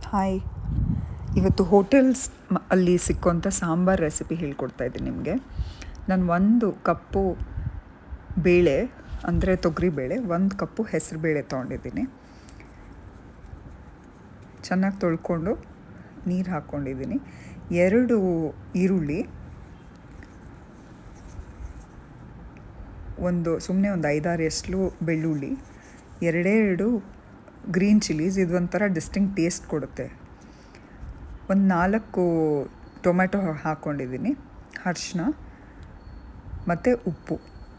hi ಇವತ್ತು hotels ಮ- ಅಲ್ಲಿ ಸಿಕ್ಕುವಂಥ ಸಾಂಬಾರ್ ರೆಸಿಪಿ ಹೇಳ್ಕೊಡ್ತಾ ಇದ್ದೀನಿ ನಿಮಗೆ ನಾನು ಒಂದು ಕಪ್ಪು ಬೇಳೆ ಅಂದರೆ ತೊಗರಿ ಬೇಳೆ ಒಂದು ಕಪ್ಪು ಹೆಸರು ಬೇಳೆ ತೊಗೊಂಡಿದ್ದೀನಿ ಚೆನ್ನಾಗಿ ತೊಳ್ಕೊಂಡು ನೀರು ಹಾಕ್ಕೊಂಡಿದ್ದೀನಿ ಎರಡು ಈರುಳ್ಳಿ ಒಂದು ಸುಮ್ಮನೆ ಒಂದು ಐದಾರು ಎಸ್ಲು ಬೆಳ್ಳುಳ್ಳಿ ಎರಡೆರಡು ಗ್ರೀನ್ ಚಿಲ್ಲೀಸ್ ಇದು ಒಂಥರ ಡಿಸ್ಟಿಂಗ್ ಟೇಸ್ಟ್ ಕೊಡುತ್ತೆ ಒಂದು ನಾಲ್ಕು ಟೊಮೆಟೊ ಹಾಕ್ಕೊಂಡಿದ್ದೀನಿ ಅರ್ಶಿನ ಮತ್ತು ಉಪ್ಪು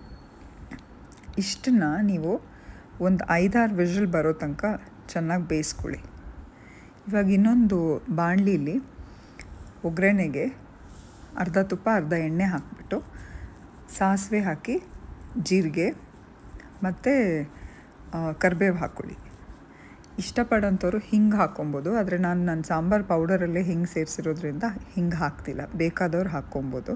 ಇಷ್ಟನ್ನ ನೀವು ಒಂದು ಐದಾರು ವಿಷಲ್ ಬರೋ ತನಕ ಚೆನ್ನಾಗಿ ಬೇಯಿಸ್ಕೊಳ್ಳಿ ಇವಾಗ ಇನ್ನೊಂದು ಬಾಣಲಿಲಿ ಒಗ್ಗರಣೆಗೆ ಅರ್ಧ ತುಪ್ಪ ಅರ್ಧ ಎಣ್ಣೆ ಹಾಕಿಬಿಟ್ಟು ಸಾಸಿವೆ ಹಾಕಿ ಜೀರಿಗೆ ಮತ್ತು ಕರಿಬೇವು ಹಾಕ್ಕೊಳ್ಳಿ ಇಷ್ಟಪಡೋಂಥವ್ರು ಹಿಂಗೆ ಹಾಕ್ಕೊಬೋದು ಆದರೆ ನಾನು ನನ್ನ ಸಾಂಬಾರು ಪೌಡರಲ್ಲೇ ಹಿಂಗೆ ಸೇರಿಸಿರೋದ್ರಿಂದ ಹಿಂಗೆ ಹಾಕ್ತಿಲ್ಲ ಬೇಕಾದವ್ರು ಹಾಕ್ಕೊಬೋದು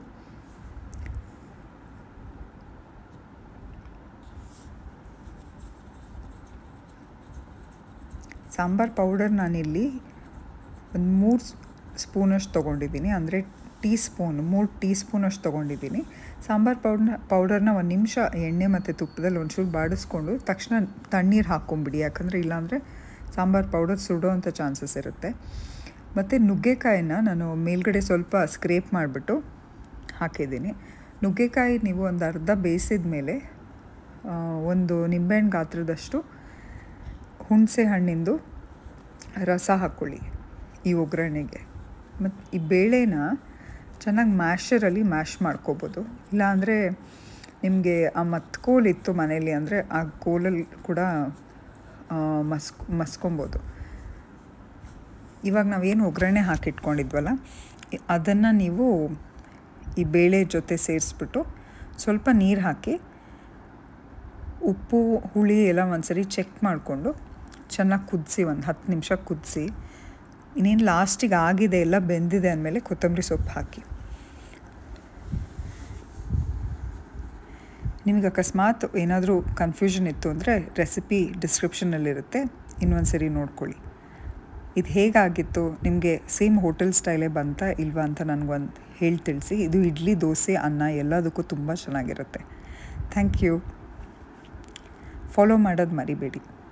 ಸಾಂಬಾರು ಪೌಡರ್ ನಾನಿಲ್ಲಿ ಒಂದು ಮೂರು ಸ್ಪೂನಷ್ಟು ತೊಗೊಂಡಿದ್ದೀನಿ ಅಂದರೆ ಟೀ ಸ್ಪೂನ್ ಮೂರು ಟೀ ಸ್ಪೂನಷ್ಟು ತೊಗೊಂಡಿದ್ದೀನಿ ಸಾಂಬಾರು ಪೌಡ್ನ ಪೌಡರ್ನ ಒಂದು ನಿಮಿಷ ಎಣ್ಣೆ ಮತ್ತು ತುಪ್ಪದಲ್ಲಿ ಒಂಚೂರು ಬಾಡಿಸ್ಕೊಂಡು ತಕ್ಷಣ ತಣ್ಣೀರು ಹಾಕ್ಕೊಂಬಿಡಿ ಯಾಕಂದರೆ ಇಲ್ಲಾಂದರೆ ಸಾಂಬಾರು ಪೌಡರ್ ಸುಡೋವಂಥ ಚಾನ್ಸಸ್ ಇರುತ್ತೆ ಮತ್ತು ನುಗ್ಗೆಕಾಯಿನ ನಾನು ಮೇಲ್ಗಡೆ ಸ್ವಲ್ಪ ಸ್ಕ್ರೇಪ್ ಮಾಡಿಬಿಟ್ಟು ಹಾಕಿದ್ದೀನಿ ನುಗ್ಗೆಕಾಯಿ ನೀವು ಒಂದು ಅರ್ಧ ಬೇಯಿಸಿದ ಮೇಲೆ ಆ, ಒಂದು ನಿಂಬೆಹಣ್ಣು ಗಾತ್ರದಷ್ಟು ಹುಣಸೆ ಹಣ್ಣಿಂದು ರಸ ಹಾಕ್ಕೊಳ್ಳಿ ಈ ಒಗ್ಗರಣೆಗೆ ಮತ್ತು ಈ ಬೇಳೆನ ಚೆನ್ನಾಗಿ ಮ್ಯಾಶರಲ್ಲಿ ಮ್ಯಾಶ್ ಮಾಡ್ಕೋಬೋದು ಇಲ್ಲಾಂದರೆ ನಿಮಗೆ ಆ ಮತ್ಕೋಲ್ ಇತ್ತು ಮನೇಲಿ ಅಂದರೆ ಆ ಕೋಲಲ್ಲಿ ಕೂಡ ಆ, ಮಸ್ಕ್ ಮಸ್ಕೊಬೋದು ಇವಾಗ ನಾವೇನು ಒಗ್ಗರಣೆ ಹಾಕಿಟ್ಕೊಂಡಿದ್ವಲ್ಲ ಅದನ್ನು ನೀವು ಈ ಬೇಳೆ ಜೊತೆ ಸೇರಿಸ್ಬಿಟ್ಟು ಸ್ವಲ್ಪ ನೀರು ಹಾಕಿ ಉಪ್ಪು ಹುಳಿ ಎಲ್ಲ ಒಂದ್ಸರಿ ಚೆಕ್ ಮಾಡಿಕೊಂಡು ಚೆನ್ನಾಗಿ ಕುದಿಸಿ ಒಂದು ಹತ್ತು ನಿಮಿಷ ಕುದಿಸಿ ಇನ್ನೇನು ಲಾಸ್ಟಿಗೆ ಆಗಿದೆ ಎಲ್ಲ ಬೆಂದಿದೆ ಅಂದಮೇಲೆ ಕೊತ್ತಂಬರಿ ಸೊಪ್ಪು ಹಾಕಿ ನಿಮಗೆ ಅಕಸ್ಮಾತ್ ಏನಾದರೂ ಕನ್ಫ್ಯೂಷನ್ ಇತ್ತು ಅಂದರೆ ರೆಸಿಪಿ ಡಿಸ್ಕ್ರಿಪ್ಷನಲ್ಲಿರುತ್ತೆ ಇನ್ನೊಂದು ಸರಿ ನೋಡ್ಕೊಳ್ಳಿ ಇದು ಹೇಗಾಗಿತ್ತು ನಿಮಗೆ ಸೇಮ್ ಹೋಟೆಲ್ ಸ್ಟೈಲೇ ಬಂತಾ ಇಲ್ವಾ ಅಂತ ನನಗೊಂದು ಹೇಳಿ ತಿಳಿಸಿ ಇದು ಇಡ್ಲಿ ದೋಸೆ ಅನ್ನ ಎಲ್ಲದಕ್ಕೂ ತುಂಬ ಚೆನ್ನಾಗಿರುತ್ತೆ ಥ್ಯಾಂಕ್ ಯು ಫಾಲೋ ಮಾಡೋದು ಮರಿಬೇಡಿ